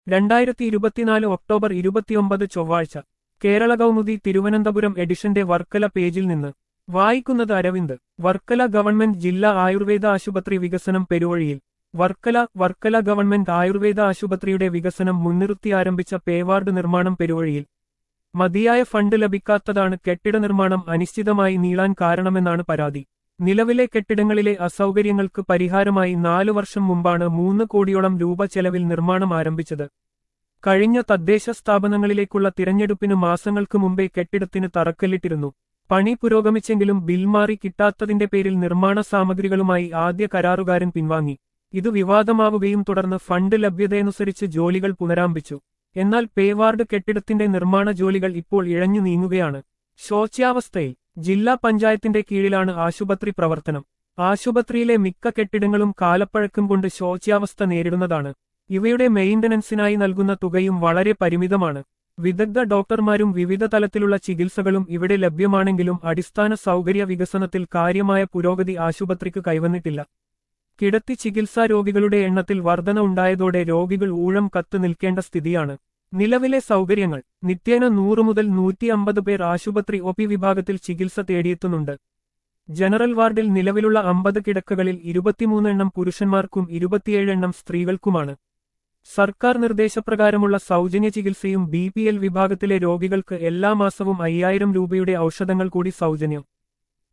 രണ്ടായിരത്തി ഇരുപത്തിനാല് ഒക്ടോബർ ഇരുപത്തിയൊമ്പത് ചൊവ്വാഴ്ച കേരള കൗമുദി തിരുവനന്തപുരം എഡിഷന്റെ വർക്കല പേജിൽ നിന്ന് വായിക്കുന്നത് അരവിന്ദ് വർക്കല ഗവൺമെന്റ് ജില്ലാ ആയുർവേദ ആശുപത്രി വികസനം പെരുവഴിയിൽ വർക്കല വർക്കല ഗവൺമെന്റ് ആയുർവേദ ആശുപത്രിയുടെ വികസനം മുൻനിർത്തി ആരംഭിച്ച പേവാർഡ് നിർമ്മാണം പെരുവഴിയിൽ മതിയായ ഫണ്ട് ലഭിക്കാത്തതാണ് കെട്ടിട നിർമ്മാണം അനിശ്ചിതമായി നീളാൻ കാരണമെന്നാണ് പരാതി നിലവിലെ കെട്ടിടങ്ങളിലെ അസൗകര്യങ്ങൾക്ക് പരിഹാരമായി നാലു വർഷം മുമ്പാണ് മൂന്ന് കോടിയോളം രൂപ ചെലവിൽ നിർമ്മാണം ആരംഭിച്ചത് കഴിഞ്ഞ തദ്ദേശ സ്ഥാപനങ്ങളിലേക്കുള്ള തിരഞ്ഞെടുപ്പിന് മാസങ്ങൾക്ക് മുമ്പേ കെട്ടിടത്തിന് തറക്കല്ലിട്ടിരുന്നു പണി പുരോഗമിച്ചെങ്കിലും ബിൽ മാറി കിട്ടാത്തതിന്റെ പേരിൽ നിർമ്മാണ സാമഗ്രികളുമായി ആദ്യ കരാറുകാരൻ പിൻവാങ്ങി ഇത് വിവാദമാവുകയും തുടർന്ന് ഫണ്ട് ലഭ്യതയനുസരിച്ച് ജോലികൾ പുനരാരംഭിച്ചു എന്നാൽ പേവാർഡ് കെട്ടിടത്തിന്റെ നിർമ്മാണ ജോലികൾ ഇപ്പോൾ ഇഴഞ്ഞു നീങ്ങുകയാണ് ശോച്യാവസ്ഥയിൽ ജില്ലാ പഞ്ചായത്തിന്റെ കീഴിലാണ് ആശുപത്രി പ്രവർത്തനം ആശുപത്രിയിലെ മിക്ക കെട്ടിടങ്ങളും കാലപ്പഴക്കം കൊണ്ട് ശോച്യാവസ്ഥ നേരിടുന്നതാണ് ഇവയുടെ മെയിന്റനൻസിനായി നൽകുന്ന തുകയും വളരെ പരിമിതമാണ് വിദഗ്ധ ഡോക്ടർമാരും വിവിധ തലത്തിലുള്ള ചികിത്സകളും ഇവിടെ ലഭ്യമാണെങ്കിലും അടിസ്ഥാന സൗകര്യ വികസനത്തിൽ കാര്യമായ പുരോഗതി ആശുപത്രിക്ക് കൈവന്നിട്ടില്ല കിടത്തി ചികിത്സാ രോഗികളുടെ എണ്ണത്തിൽ വർധന ഉണ്ടായതോടെ രോഗികൾ ഊഴം കത്ത് നിൽക്കേണ്ട സ്ഥിതിയാണ് നിലവിലെ സൗകര്യങ്ങൾ നിത്യേന നൂറു മുതൽ നൂറ്റി അമ്പത് പേർ ആശുപത്രി ഒ പി വിഭാഗത്തിൽ ചികിത്സ തേടിയെത്തുന്നുണ്ട് ജനറൽ വാർഡിൽ നിലവിലുള്ള അമ്പത് കിടക്കകളിൽ ഇരുപത്തിമൂന്ന് എണ്ണം പുരുഷന്മാർക്കും ഇരുപത്തിയേഴ് എണ്ണം സ്ത്രീകൾക്കുമാണ് സർക്കാർ നിർദ്ദേശപ്രകാരമുള്ള സൗജന്യ ചികിത്സയും ബി പി എൽ വിഭാഗത്തിലെ രോഗികൾക്ക് എല്ലാ മാസവും അയ്യായിരം രൂപയുടെ ഔഷധങ്ങൾ കൂടി സൗജന്യം